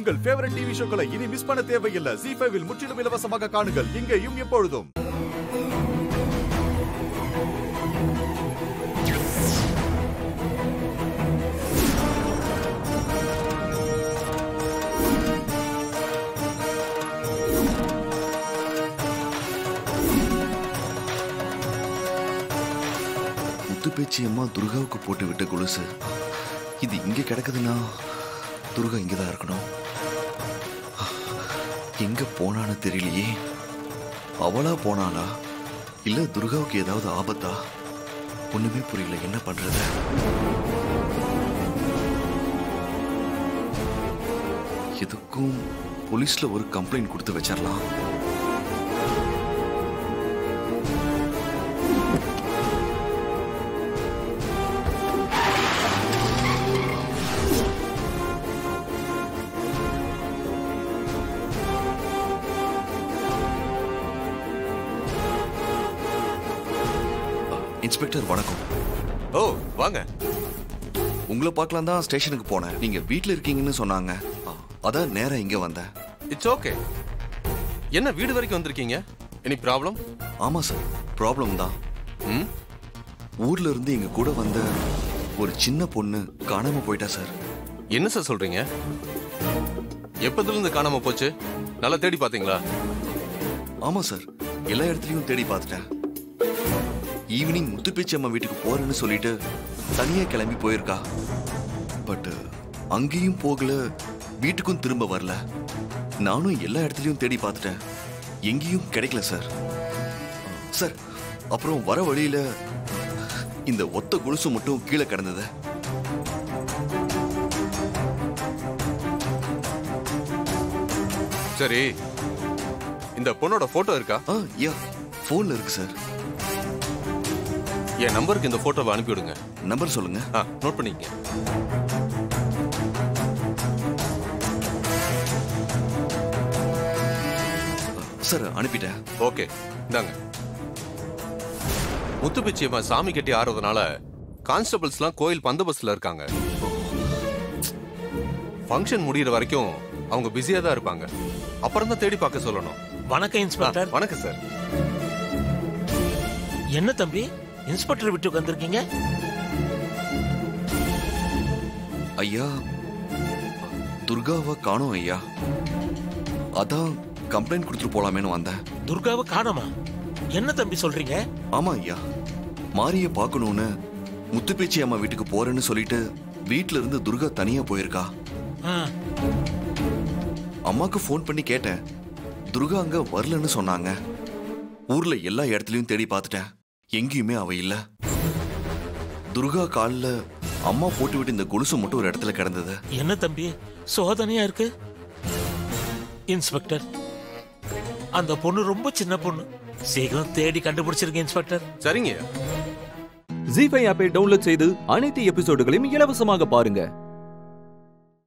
உங்கள் favourite TV ஷோக்களை இனி miss பண்ண தேவையில்லை ஜி ஃபைவில் முற்றிலும் இலவசமாக காணுங்கள் இங்கேயும் எப்பொழுதும் முத்துப்பேச்சி அம்மா துர்காவுக்கு போட்டு விட்ட கொலுசு இது இங்க கிடக்குதுன்னா துர்கா இங்கதான் இருக்கணும் எங்க போனான்னு தெரியலையே அவளா போனாளா இல்ல துர்காவுக்கு ஏதாவது ஆபத்தா ஒண்ணுமே புரியல என்ன பண்றது எதுக்கும் போலீஸ்ல ஒரு கம்ப்ளைண்ட் கொடுத்து வச்சிடலாம் இன்ஸ்பெக்டர் வணக்கம் ஓ வாங்க உங்களை பார்க்கலாம் தான் ஸ்டேஷனுக்கு போனேன் நீங்க வீட்ல இருக்கீங்கன்னு சொன்னாங்க ஆ, அதான் நேரா இங்க வந்தேன் இட்ஸ் ஓகே என்ன வீடு வரைக்கும் வந்திருக்கீங்க எனி ப்ராப்ளம் ஆமா சார் ப்ராப்ளம் தான் ம் ஊர்ல இருந்து எங்க கூட வந்த ஒரு சின்ன பொண்ணு காணாம போயிட்டா சார் என்ன சார் சொல்றீங்க எப்பதுல இருந்து காணாம போச்சு நல்லா தேடி பாத்தீங்களா ஆமா சார் எல்லா இடத்துலயும் தேடி பார்த்துட்டேன் ஈவினிங் முத்துப்பேச்சி அம்மா வீட்டுக்கு போறேன்னு சொல்லிட்டு தனியா கிளம்பி போயிருக்கா பட் அங்கேயும் போகல வீட்டுக்கும் திரும்ப வரல நானும் எல்லா இடத்துலயும் தேடி பார்த்துட்டேன் எங்கேயும் கிடைக்கல சார் சார் அப்புறம் வர வழியில இந்த ஒத்த கொலுசு மட்டும் கீழே கிடந்தது சரி இந்த பொண்ணோட போட்டோ இருக்கா ஆ யா ஃபோன்ல இருக்கு சார் என் நம்பருக்கு இந்த போட்டோவை அனுப்பி விடுங்க நம்பர் சொல்லுங்க ஆ நோட் பண்ணிக்கங்க சார் அனுப்பிட்டேன் ஓகே இந்தாங்க முத்துப்பிச்சியம்மா சாமி கட்டி ஆடுறதுனால கான்ஸ்டபிள்ஸ்லாம் கோயில் பந்தோபஸ்துல இருக்காங்க ஃபங்க்ஷன் முடியிற வரைக்கும் அவங்க பிஸியா தான் இருப்பாங்க அப்புறம் தான் தேடி பார்க்க சொல்லணும் வணக்கம் ஆ, இன்ஸ்பெக்டர் வணக்கம் சார் என்ன தம்பி இன்ஸ்பெக்டர் வீட்டுக்கு வந்திருக்கீங்க ஐயா துர்காவை காணோம் ஐயா அதான் கம்ப்ளைண்ட் கொடுத்துட்டு போலாமேன்னு வந்தேன் துர்காவை காணோமா என்ன தம்பி சொல்றீங்க ஆமா ஐயா மாரிய பார்க்கணும்னு முத்துப்பேச்சி அம்மா வீட்டுக்கு போறேன்னு சொல்லிட்டு வீட்ல இருந்து துர்கா தனியா போயிருக்கா ஆ, அம்மாக்கு ஃபோன் பண்ணி கேட்டேன் துர்கா அங்க வரலன்னு சொன்னாங்க ஊர்ல எல்லா இடத்துலயும் தேடி பார்த்துட்டேன் எங்கேயுமே அவ இல்ல துர்கா கால்ல அம்மா போட்டு விட்டு இந்த கொலுசு மட்டும் ஒரு இடத்துல கிடந்தது என்ன தம்பி சோதனையா இருக்கு இன்ஸ்பெக்டர் அந்த பொண்ணு ரொம்ப சின்ன பொண்ணு சீக்கிரம் தேடி கண்டுபிடிச்சிருங்க இன்ஸ்பெக்டர் சரிங்க ஜி ஃபைவ் ஆப்பை டவுன்லோட் செய்து அனைத்து எபிசோடுகளையும் இலவசமாக பாருங்க